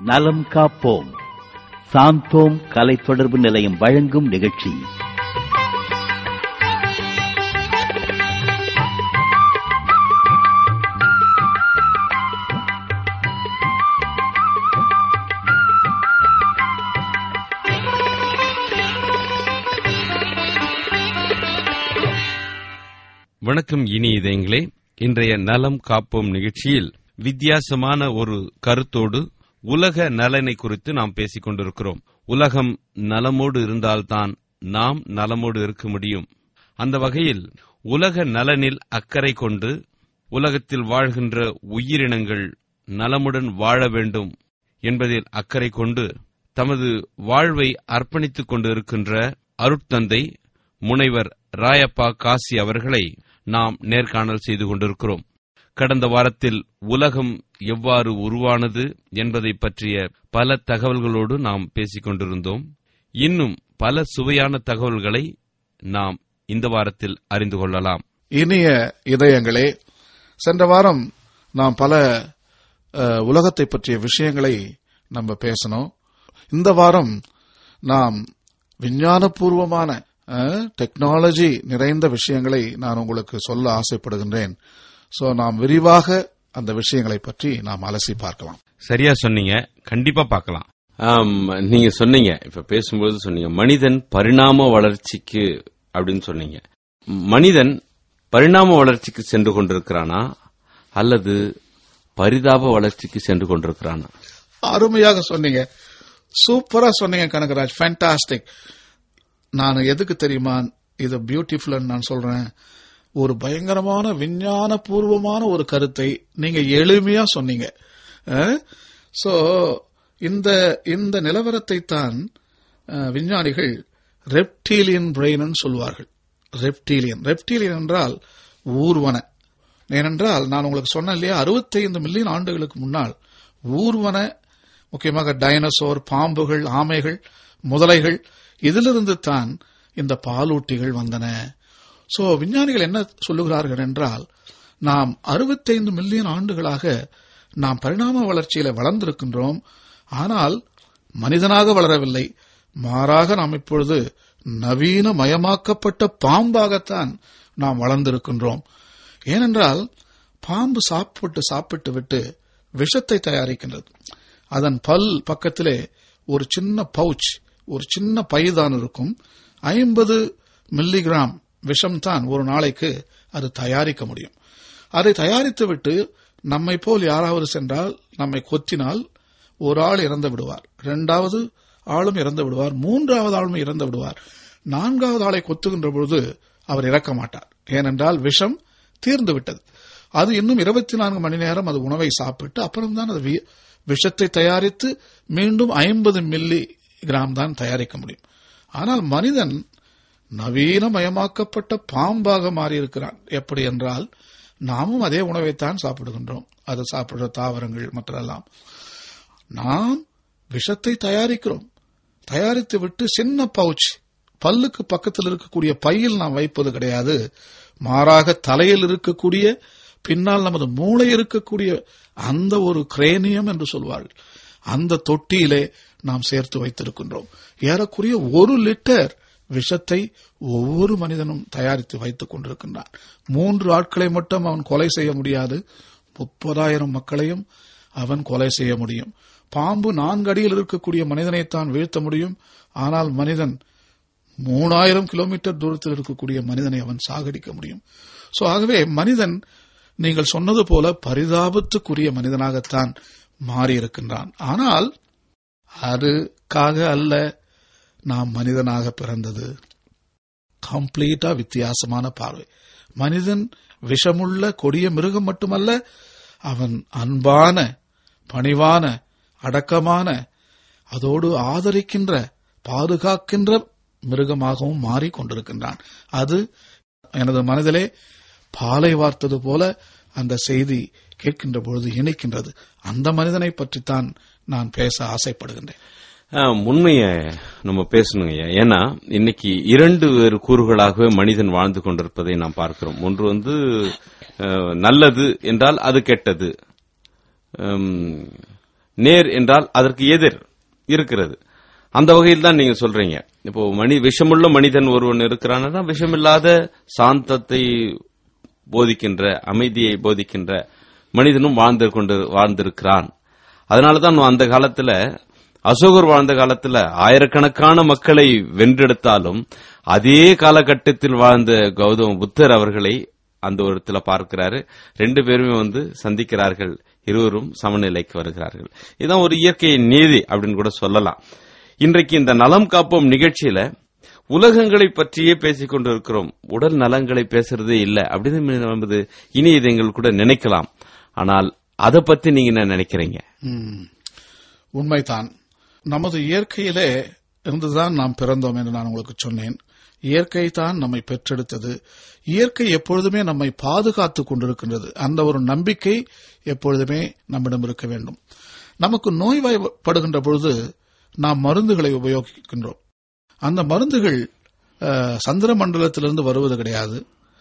நலம் காப்போம் சாந்தோம் கலை தொடர்பு நிலையம் வழங்கும் நிகழ்ச்சி வணக்கம் இனி இதயங்களே இன்றைய நலம் காப்போம் நிகழ்ச்சியில் வித்தியாசமான ஒரு கருத்தோடு உலக நலனை குறித்து நாம் பேசிக் கொண்டிருக்கிறோம் உலகம் நலமோடு இருந்தால்தான் நாம் நலமோடு இருக்க முடியும் அந்த வகையில் உலக நலனில் அக்கறை கொண்டு உலகத்தில் வாழ்கின்ற உயிரினங்கள் நலமுடன் வாழ வேண்டும் என்பதில் அக்கறை கொண்டு தமது வாழ்வை அர்ப்பணித்துக் கொண்டிருக்கின்ற அருட்தந்தை முனைவர் ராயப்பா காசி அவர்களை நாம் நேர்காணல் செய்து கொண்டிருக்கிறோம் கடந்த வாரத்தில் உலகம் எவ்வாறு உருவானது என்பதை பற்றிய பல தகவல்களோடு நாம் பேசிக் கொண்டிருந்தோம் இன்னும் பல சுவையான தகவல்களை நாம் இந்த வாரத்தில் அறிந்து கொள்ளலாம் இனிய இதயங்களே சென்ற வாரம் நாம் பல அஹ், உலகத்தை பற்றிய விஷயங்களை நம்ம பேசணும் இந்த வாரம் நாம் விஞ்ஞானபூர்வமான அஹ், டெக்னாலஜி நிறைந்த விஷயங்களை நான் உங்களுக்கு சொல்ல ஆசைப்படுகின்றேன் சோ நாம் விரிவாக அந்த விஷயங்களை பற்றி நாம் அலசி பார்க்கலாம் சரியா சொன்னீங்க கண்டிப்பா பார்க்கலாம் ஆம், நீங்க சொன்னீங்க இப்ப பேசும்போது சொன்னீங்க மனிதன் பரிணாம வளர்ச்சிக்கு அப்படின்னு சொன்னீங்க மனிதன் பரிணாம வளர்ச்சிக்கு சென்று கொண்டிருக்கிறானா அல்லது பரிதாப வளர்ச்சிக்கு சென்று கொண்டிருக்கிறானா அருமையாக சொன்னீங்க சூப்பரா சொன்னீங்க கனகராஜ் ஃபேண்டாஸ்டிக் நான் எதுக்கு தெரியுமா இது பியூட்டிஃபுல் நான் சொல்றேன் ஒரு பயங்கரமான விஞ்ஞான பூர்வமான ஒரு கருத்தை நீங்க எளிமையா சொன்னீங்க சோ இந்த இந்த நிலவரத்தை தான் அஹ், விஞ்ஞானிகள் ரெப்டீலியன் பிரெயின் சொல்வார்கள் ரெப்டீலியன் ரெப்டீலியன் என்றால் ஊர்வன ஏனென்றால் நான் உங்களுக்கு சொன்னேன் இல்லையா 65 மில்லியன் ஆண்டுகளுக்கு முன்னால் ஊர்வன முக்கியமாக டைனோசோர் பாம்புகள் ஆமைகள் முதலைகள் இதிலிருந்து தான் இந்த பாலூட்டிகள் வந்தன சோ விஞ்ஞானிகள் என்ன சொல்லுகிறார்கள் என்றால் நாம் 65 மில்லியன் ஆண்டுகளாக நாம் பரிணாம வளர்ச்சியில வளர்ந்திருக்கின்றோம் ஆனால் மனிதனாக வளரவில்லை மாறாக நாம் இப்பொழுது நவீன மயமாக்கப்பட்ட பாம்பாகத்தான் நாம் வளர்ந்திருக்கின்றோம் ஏனென்றால் பாம்பு சாப்பிட்டு சாப்பிட்டு விட்டு விஷத்தை தயாரிக்கின்றது அதன் பல் பக்கத்திலே ஒரு சின்ன பவுச் ஒரு சின்ன பைதான் இருக்கும் ஐம்பது மில்லிகிராம் விஷம்தான் ஒரு நாளைக்கு அது தயாரிக்க முடியும் அதை தயாரித்து விட்டு நம்மை போல் யாராவது சென்றால் நம்மை கொத்தினால் ஒரு ஆள் இறந்து விடுவார் இரண்டாவது ஆளும் இறந்து விடுவார் மூன்றாவது ஆளும் இறந்து விடுவார் நான்காவது ஆளை கொத்துகின்ற பொழுது அவர் இறக்க மாட்டார் ஏனென்றால் விஷம் தீர்ந்து விட்டது அது இன்னும் இருபத்தி நான்கு மணி நேரம் அது உணவை சாப்பிட்டு அப்புறம்தான் அது வி- விஷத்தை தயாரித்து மீண்டும் ஐம்பது மில்லி கிராம் தான் தயாரிக்க முடியும் ஆனால் மனிதன் நவீனமயமாக்கப்பட்ட பாம்பாக மாறியிருக்கிறான் எப்படி என்றால் நாமும் அதே உணவைத்தான் சாப்பிடுகின்றோம் அது சாப்பிடுற தாவரங்கள் மற்றெல்லாம் நாம் விஷத்தை தயாரிக்கிறோம் தயாரித்து விட்டு சின்ன பவுச் பல்லுக்கு பக்கத்தில் இருக்கக்கூடிய பையில் நாம் வைப்பது கிடையாது மாறாக தலையில் இருக்கக்கூடிய பின்னால் நமது மூளை இருக்கக்கூடிய அந்த ஒரு கிரேனியம் என்று சொல்வார்கள் அந்த தொட்டியிலே நாம் சேர்த்து வைத்திருக்கின்றோம் ஏறக்குறைய ஒரு லிட்டர் விஷத்தை ஒவ்வொரு மனிதனும் தயாரித்து வைத்துக் கொண்டிருக்கின்றான் மூன்று ஆட்களை மட்டும் அவன் கொலை செய்ய முடியாது முப்பதாயிரம் மக்களையும் அவன் கொலை செய்ய முடியும் பாம்பு நான்கு அடியில் இருக்கக்கூடிய மனிதனைத்தான் வீழ்த்த முடியும் ஆனால் மனிதன் மூணாயிரம் கிலோமீட்டர் தூரத்தில் இருக்கக்கூடிய மனிதனை அவன் சாகடிக்க முடியும் சோ ஆகவே மனிதன் நீங்கள் சொன்னது போல பரிதாபத்துக்குரிய மனிதனாகத்தான் மாறியிருக்கின்றான் ஆனால் அதுக்காக அல்ல நாம் மனிதனாக பிறந்தது கம்ப்ளீட்டா வித்தியாசமான பார்வை மனிதன் விஷமுள்ள கொடிய மிருகம் மட்டுமல்ல அவன் அன்பான பணிவான அடக்கமான அதோடு ஆதரிக்கின்ற பாதுகாக்கின்ற மிருகமாகவும் மாறிக்கொண்டிருக்கின்றான் அது எனது மனதிலே பாலை வார்த்தது போல அந்த செய்தி கேட்கின்ற பொழுது இணைக்கின்றது அந்த மனிதனை பற்றித்தான் நான் பேச ஆசைப்படுகின்றேன் ஆ, உண்மைய நம்ம பேசணுங்க ஐயா. ஏன்னா இன்னைக்கு இரண்டு வேறு கூறுகளாகவே மனிதன் வாழ்ந்து கொண்டிருப்பதை நாம் பார்க்கிறோம் ஒன்று வந்து அஹ், நல்லது என்றால் அது கெட்டது ஹம், நேர் என்றால் அதற்கு எதிர் இருக்கிறது அந்த வகையில் தான் நீங்க சொல்றீங்க இப்போ மணி விஷமுள்ள மனிதன் ஒருவன் இருக்கிறான்னா விஷமில்லாத சாந்தத்தை போதிக்கின்ற அமைதியை போதிக்கின்ற மனிதனும் வாழ்ந்து கொண்டு வாழ்ந்திருக்கிறான் அதனாலதான் அந்த காலத்துல அசோகர் வாழ்ந்த காலத்துல ஆயிரக்கணக்கான மக்களை வென்றெடுத்தாலும் அதே காலகட்டத்தில் வாழ்ந்த கௌதம புத்தர் அவர்களை அந்த ஒரு இடத்துல பார்க்கிறாரு ரெண்டு பேருமே வந்து சந்திக்கிறார்கள் இருவரும் சமநிலைக்கு வருகிறார்கள் இதுதான் ஒரு இயற்கை நீதி அப்படின்னு கூட சொல்லலாம் இன்றைக்கு இந்த நலம் காப்போம் நிகழ்ச்சியில உலகங்களை பற்றியே பேசிக் கொண்டிருக்கிறோம் உடல் நலங்களை பேசுறதே இல்ல அப்படின்னு நமது இனி இதங்கள் கூட நினைக்கலாம் ஆனால் அதை பத்தி நீங்க என்ன நினைக்கிறீங்க ம். உண்மைதான் நமது இயற்கையிலே இருந்துதான் நாம் பிறந்தோம் என்று நான் உங்களுக்கு சொன்னேன் இயற்கை தான் நம்மை பெற்றெடுத்தது இயற்கை எப்பொழுதுமே நம்மை பாதுகாத்துக் கொண்டிருக்கின்றது அந்த ஒரு நம்பிக்கை எப்பொழுதுமே நம்மிடம் இருக்க வேண்டும் நமக்கு நோய்வாய்ப்படுகின்ற பொழுது நாம் மருந்துகளை உபயோகிக்கின்றோம் அந்த மருந்துகள் அஹ், சந்திர மண்டலத்திலிருந்து வருவது கிடையாது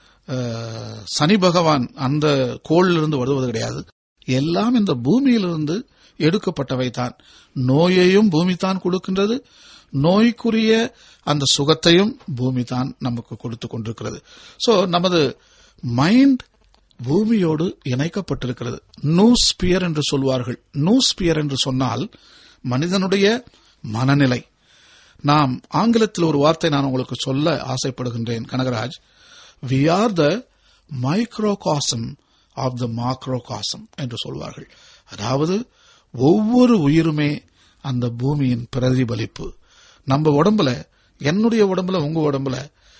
அஹ், சனி பகவான் அந்த கோளிலிருந்து வருவது கிடையாது எல்லாம் இந்த பூமியிலிருந்து எடுக்கப்பட்டவை தான் நோயையும் பூமி தான் கொடுக்கின்றது நோய்க்குரிய அந்த சுகத்தையும் பூமி தான் நமக்கு கொடுத்து கொண்டிருக்கிறது சோ நமது மைண்ட் பூமியோடு இணைக்கப்பட்டிருக்கிறது நூஸ்பியர் என்று சொல்வார்கள் நூஸ்பியர் என்று சொன்னால் மனிதனுடைய மனநிலை நாம் ஆங்கிலத்தில் ஒரு வார்த்தை நான் உங்களுக்கு சொல்ல ஆசைப்படுகின்றேன் Kanagaraj we are the microcosm of the macrocosm என்று சொல்வார்கள் அதாவது ஒவ்வொரு உயிருமே அந்த பூமியின் பிரதிபலிப்பு நம்ம உடம்புல என்னுடைய உடம்புல உங்க உடம்புல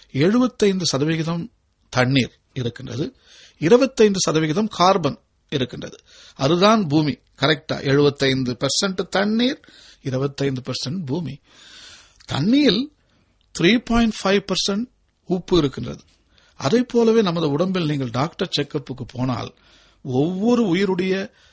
75% சதவிகிதம் தண்ணீர் இருக்கின்றது 25% சதவிகிதம் கார்பன் இருக்கின்றது அதுதான் பூமி கரெக்டா 75% பெர்சன்ட் தண்ணீர் 25% பெர்சன்ட் பூமி தண்ணியில் த்ரீ பாயிண்ட் ஃபைவ் பர்சன்ட் உப்பு இருக்கின்றது அதை போலவே நமது உடம்பில் நீங்கள் டாக்டர் செக்கப்புக்கு போனால் ஒவ்வொரு உயிருடைய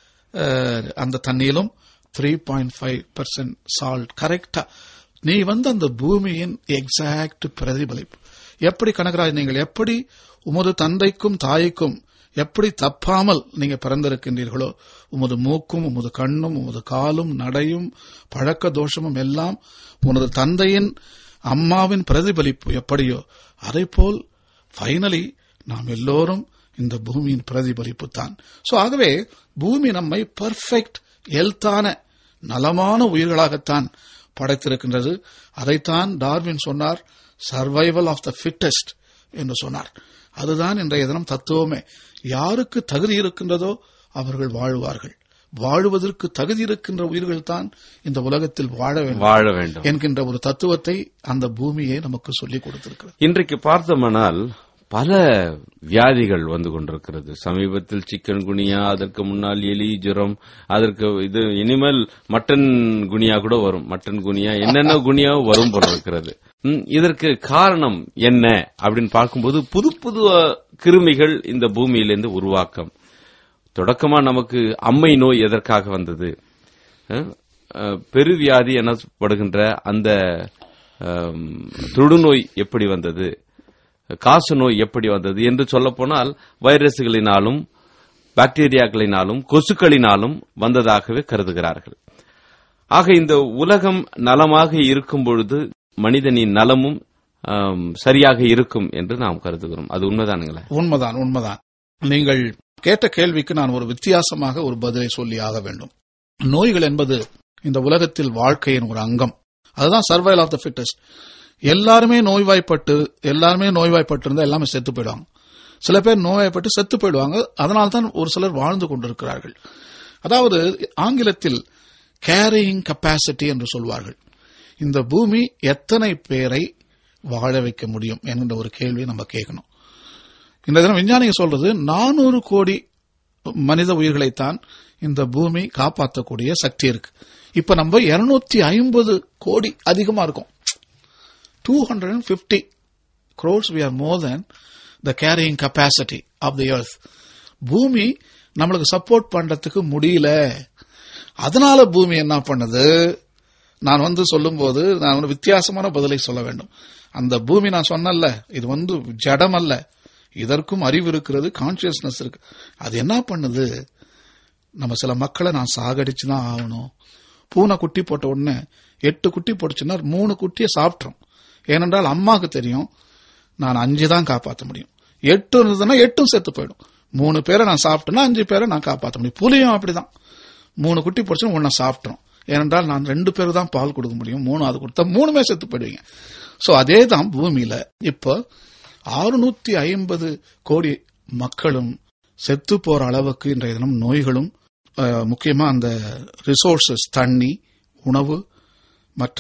அஹ், அந்த தண்ணியிலும் three point five percent salt கரெக்டா நீ வந்து அந்த பூமியின் எக்ஸாக்ட் பிரதிபலிப்பு எப்படி கனகராஜ் நீங்கள் எப்படி உமது தந்தைக்கும் தாய்க்கும் எப்படி தப்பாமல் நீங்க பிறந்திருக்கின்றீர்களோ உமது மூக்கும் உமது கண்ணும் உமது காலும் நடையும் பழக்க தோஷமும் எல்லாம் உனது தந்தையின் அம்மாவின் பிரதிபலிப்பு எப்படியோ அதைப்போல் ஃபைனலி நாம் எல்லோரும் இந்த பூமியின் பிரதிபலிப்பு தான் சோ ஆகவே பூமி நம்மை பர்ஃபெக்ட் ஹெல்த்தான நலமான உயிர்களாகத்தான் படைத்திருக்கின்றது அதைத்தான் டார்வின் சொன்னார் சர்வைவல் ஆஃப் த ஃபிட்டஸ்ட் என்று சொன்னார் அதுதான் இன்றைய தினம் தத்துவமே யாருக்கு தகுதி இருக்கின்றதோ அவர்கள் வாழ்வார்கள் வாழுவதற்கு தகுதி இருக்கின்ற உயிர்கள் தான் இந்த உலகத்தில் வாழ வேண்டும் வாழ வேண்டும் என்கின்ற ஒரு தத்துவத்தை அந்த பூமியே நமக்கு சொல்லிக் கொடுத்திருக்கிறது இன்றைக்கு பார்த்தோமானால் பல வியாதிகள் வந்து கொண்டிருக்கிறது சமீபத்தில் சிக்கன் குனியா அதற்கு முன்னால் எலி ஜுரம் அதற்கு இது இனிமேல் மட்டன் குனியா கூட வரும் மட்டன் குனியா என்னென்ன குனியாவும் வரும் போல இருக்கிறது ம், இதற்கு காரணம் என்ன அப்படின்னு பார்க்கும்போது புது புது அஹ், கிருமிகள் இந்த பூமியிலிருந்து உருவாக்கம் தொடக்கமா நமக்கு அம்மை நோய் எதற்காக வந்தது அஹ், அஹ், பெருவியாதி எனப்படுகின்ற அந்த அம், தொழுநோய் எப்படி வந்தது காசு நோய் எப்படி வந்தது என்று சொல்லப்போனால் வைரஸ்களினாலும் பாக்டீரியாக்களினாலும் கொசுக்களினாலும் வந்ததாகவே கருதுகிறார்கள் ஆக இந்த உலகம் நலமாக இருக்கும் பொழுது மனிதனின் நலமும் ஆம், சரியாக இருக்கும் என்று நாம் கருதுகிறோம் அது உண்மைதானுங்களே உண்மைதான் உண்மைதான் நீங்கள் கேட்ட கேள்விக்கு நான் ஒரு வித்தியாசமாக ஒரு பதிலை சொல்லி ஆக வேண்டும் நோய்கள் என்பது இந்த உலகத்தில் வாழ்க்கையின் ஒரு அங்கம் அதுதான் சர்வைவல் ஆஃப் த ஃபிட்டஸ்ட் எல்லாருமே நோய்வாய்ப்பட்டு எல்லாருமே நோய்வாய்ப்பட்டு இருந்தா எல்லாமே செத்து போயிடுவாங்க சில பேர் நோய்வாய்ப்பட்டு செத்து போயிடுவாங்க அதனால தான் ஒரு சிலர் வாழ்ந்து கொண்டிருக்கிறார்கள் அதாவது ஆங்கிலத்தில் கேரியிங் கெப்பாசிட்டி என்று சொல்வார்கள் இந்த பூமி எத்தனை பேரை வாழ வைக்க முடியும் என்கின்ற ஒரு கேள்வியை நம்ம கேட்கணும் இந்த தினம் விஞ்ஞானிங்க சொல்றது நானூறு கோடி மனித உயிர்களைத்தான் இந்த பூமி காப்பாற்றக்கூடிய சக்தி இருக்கு இப்ப நம்ம 250 ஐம்பது கோடி அதிகமா இருக்கும் two hundred and fifty crores we are more than the carrying capacity of the earth பூமி நம்மளுக்கு சப்போர்ட் பண்றதுக்கு முடியல அதனால பூமி என்ன பண்ணுது நான் வந்து சொல்லும்போது நான் வந்து வித்தியாசமான பதிலை சொல்ல வேண்டும் அந்த பூமி நான் சொன்னல இது வந்து ஜடம் அல்ல இதற்கும் அறிவு இருக்கிறது கான்சியஸ்னஸ் இருக்கு அது என்ன பண்ணுது நம்ம சில மக்களை நான் சாகடிச்சு தான் ஆகணும் பூனை குட்டி போட்ட உடனே எட்டு குட்டி போட்டுச்சுன்னா மூணு குட்டியை சாப்பிட்றோம் ஏனென்றால் அம்மாவுக்கு தெரியும் நான் அஞ்சு தான் காப்பாற்ற முடியும் எட்டு இருந்ததுன்னா எட்டும் செத்து போயிடும் மூணு பேரை நான் சாப்பிட்டேன்னா அஞ்சு பேரை நான் காப்பாற்ற முடியும் புலியும் அப்படிதான் மூணு குட்டி போடுச்சுன்னா ஒன்ன சாப்பிட்றோம் ஏனென்றால் நான் ரெண்டு பேர் தான் பால் கொடுக்க முடியும் மூணு அது கொடுத்தா மூணுமே செத்து போயிடுவீங்க சோ அதே தான் பூமியில இப்போ ஆறுநூத்தி ஐம்பது கோடி மக்களும் செத்து போற அளவுக்கு இன்றைய தினம் நோய்களும் அஹ், முக்கியமா அந்த ரிசோர்சஸ் தண்ணி உணவு மற்ற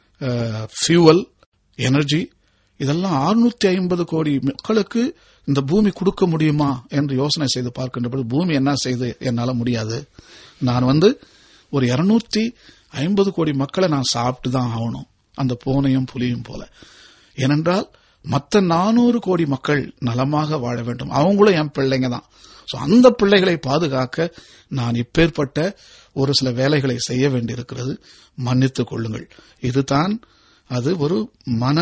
ஃபியூவல் எனர்ஜி இதெல்லாம் 650 ஐம்பது கோடி மக்களுக்கு இந்த பூமி கொடுக்க முடியுமா என்று யோசனை செய்து பார்க்கின்ற பொழுது பூமி என்ன செய்து என்னால முடியாது நான் வந்து ஒரு 250 ஐம்பது கோடி மக்களை நான் சாப்பிட்டு தான் ஆகணும் அந்த பூனையும் புலியும் போல ஏனென்றால் மற்ற நானூறு கோடி மக்கள் நலமாக வாழ வேண்டும் அவங்களும் என் பிள்ளைங்க தான் சோ அந்த பிள்ளைகளை பாதுகாக்க நான் இப்பேற்பட்ட ஒரு சில வேலைகளை செய்ய வேண்டியிருக்கிறது மன்னித்துக் கொள்ளுங்கள் இதுதான் அது ஒரு மன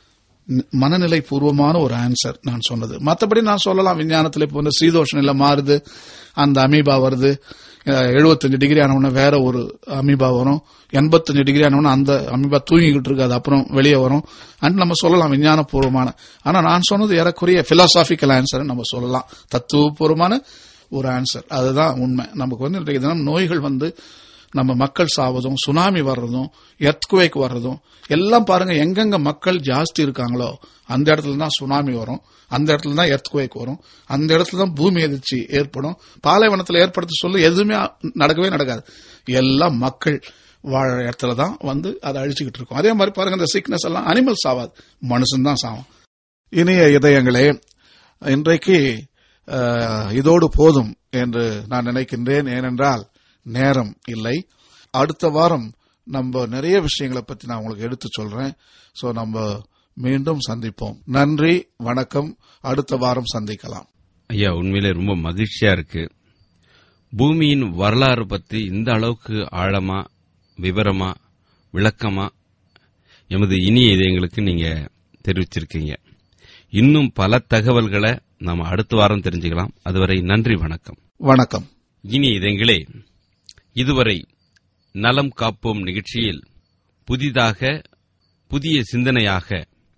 மனநிலை பூர்வமான ஒரு ஆன்சர் நான் சொன்னது மற்றபடி நான் சொல்லலாம் விஞ்ஞானத்தில் இப்போ வந்து சீதோஷ நிலை மாறுது அந்த அமீபா வருது எழுபத்தஞ்சு டிகிரி ஆனவுடனே வேற ஒரு அமீபா வரும் எண்பத்தஞ்சு டிகிரி ஆனவுடனே அந்த அமீபா தூங்கிக்கிட்டு இருக்கு அது அப்புறம் வெளியே வரும் அண்ட் நம்ம சொல்லலாம் விஞ்ஞானபூர்வமான ஆனா நான் சொன்னது ஏறக்குறைய பிலாசாபிக்கல் ஆன்சர் நம்ம சொல்லலாம் தத்துவபூர்வமான ஒரு ஆன்சர் அதுதான் உண்மை நமக்கு வந்து இன்றைய தினம் நோய்கள் வந்து நம்ம மக்கள் சாவதும் சுனாமி வர்றதும் எர்த்குவேக் வர்றதும் எல்லாம் பாருங்க எங்கெங்க மக்கள் ஜாஸ்தி இருக்காங்களோ அந்த இடத்துல தான் சுனாமி வரும் அந்த இடத்துல தான் எர்த்குவேக் வரும் அந்த இடத்துல தான் பூமி எதிர்ச்சி ஏற்படும் பாலைவனத்தில் ஏற்படுத்த சொல்ல எதுவுமே நடக்கவே நடக்காது எல்லாம் மக்கள் வாழ இடத்துல தான் வந்து அதை அழிச்சுக்கிட்டு இருக்கும் அதே மாதிரி பாருங்க இந்த சிக்னஸ் எல்லாம் அனிமல்ஸ் ஆகாது மனுஷன் தான் சாவும் இனிய இதயங்களே இன்றைக்கு அஹ், இதோடு போதும் என்று நான் நினைக்கின்றேன் ஏனென்றால் நேரம் இல்லை அடுத்த வாரம் நம்ம நிறைய விஷயங்களை பத்தி நான் உங்களுக்கு எடுத்து சொல்றேன் சோ நம்ம மீண்டும் சந்திப்போம் நன்றி வணக்கம் அடுத்த வாரம் சந்திக்கலாம் ஐயா உண்மையிலே ரொம்ப மகிழ்ச்சியா இருக்கு பூமியின் வரலாறு பத்தி இந்த அளவுக்கு ஆழமா விவரமா விளக்கமா எமது இனிய இதயங்களுக்கு நீங்க தெரிவிச்சிருக்கீங்க இன்னும் பல தகவல்களை நாம அடுத்த வாரம் தெரிஞ்சுக்கலாம் அதுவரை நன்றி வணக்கம் வணக்கம் இனி இதயங்களே இதுவரை நலம் காப்போம் நிகழ்ச்சியில் புதிதாக புதிய சிந்தனையாக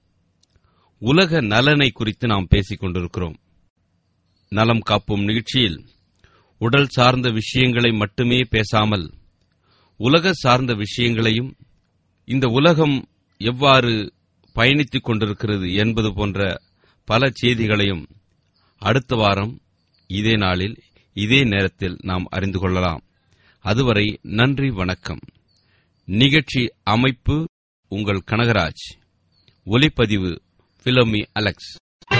உலக நலனை குறித்து நாம் பேசிக் கொண்டிருக்கிறோம் நலம் காப்போம் நிகழ்ச்சியில் உடல் சார்ந்த விஷயங்களை மட்டுமே பேசாமல் உலக சார்ந்த விஷயங்களையும் இந்த உலகம் எவ்வாறு பயணித்துக் கொண்டிருக்கிறது என்பது போன்ற பல செய்திகளையும் அடுத்த வாரம் இதே நாளில் இதே நேரத்தில் நாம் அறிந்து கொள்ளலாம் அதுவரை நன்றி வணக்கம் நிகழ்ச்சி அமைப்பு உங்கள் கனகராஜ் ஒலிப்பதிவு பிலோமி அலெக்ஸ்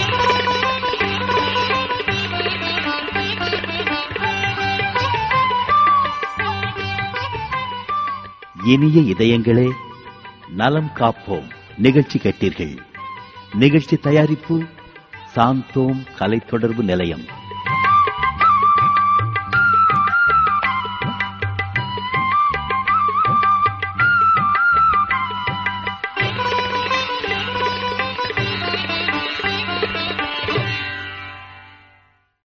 இனிய இதயங்களே நலம் காப்போம் நிகழ்ச்சி கேட்டீர்கள் நிகழ்ச்சி தயாரிப்பு சாந்தோம் கலை தொடர்பு நிலையம்